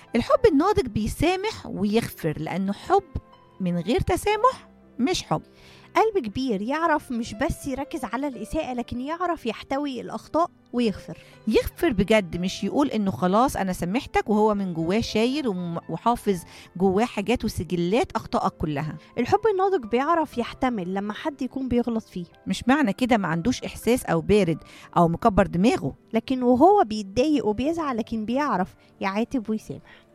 الحب الناضج بيسامح ويغفر لأنه حب من غير تسامح مش حب قلب كبير يعرف مش بس يركز على الإساءة لكن يعرف يحتوي الأخطاء ويغفر يغفر بجد مش يقول انه خلاص انا سامحتك وهو من جواه شايل وم- وحافظ جواه حاجات وسجلات اخطائك كلها الحب الناضج بيعرف يحتمل لما حد يكون بيغلط فيه مش معنى كده ما عندوش احساس او بارد او مكبر دماغه لكن وهو بيتضايق وبيزعل لكن بيعرف يعاتب ويسامح